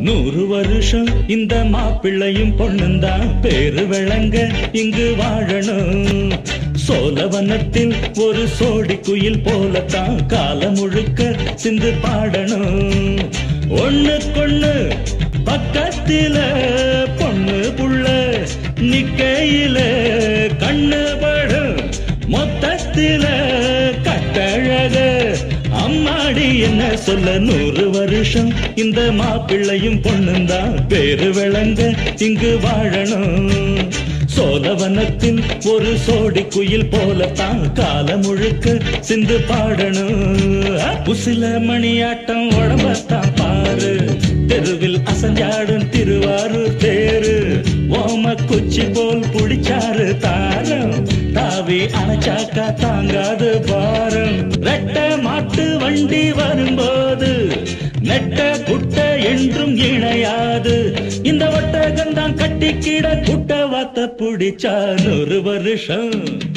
நூறு வருஷம் இந்த மாப்பிள்ளையும் பொண்ணுந்தான் பேரு விளங்க இங்கு வாழணும் சோழவனத்தில் ஒரு சோடி குயில் போலத்தான் காலம் முழுக்க சிந்து பாடணும் ஒண்ணுக்கொண்ணு பக்கத்தில பொண்ணு புள்ள நிக்கையில கண்ணு படும் மொத்தத்தில கட்டழக அம்மாடி என்ன சொல்ல நூறு வருஷம் இந்த மாப்பிள்ளையும் பொண்ணுந்தான் பேரு விளங்க இங்கு வாழணும் சோழவனத்தில் ஒரு சோடி குயில் போலத்தான் காலம் முழுக்க சிந்து பாடணும் புசில மணியாட்டம் உடம்பத்தான் பாரு தெருவில் அசஞ்சாடும் திருவாரூர் தேரு ஓம குச்சி போல் புடிச்சாரு தாரம் தாவி அணைச்சாக்கா தாங்காது பாரம் ரெட்ட மாட்டு வண்டி வரும்போது நெட்ட குட்ட என்றும் இணையாது இந்த ஒட்டகந்தான் கட்டிக்கிட குட்ட வாத்த புடிச்சா நூறு வருஷம்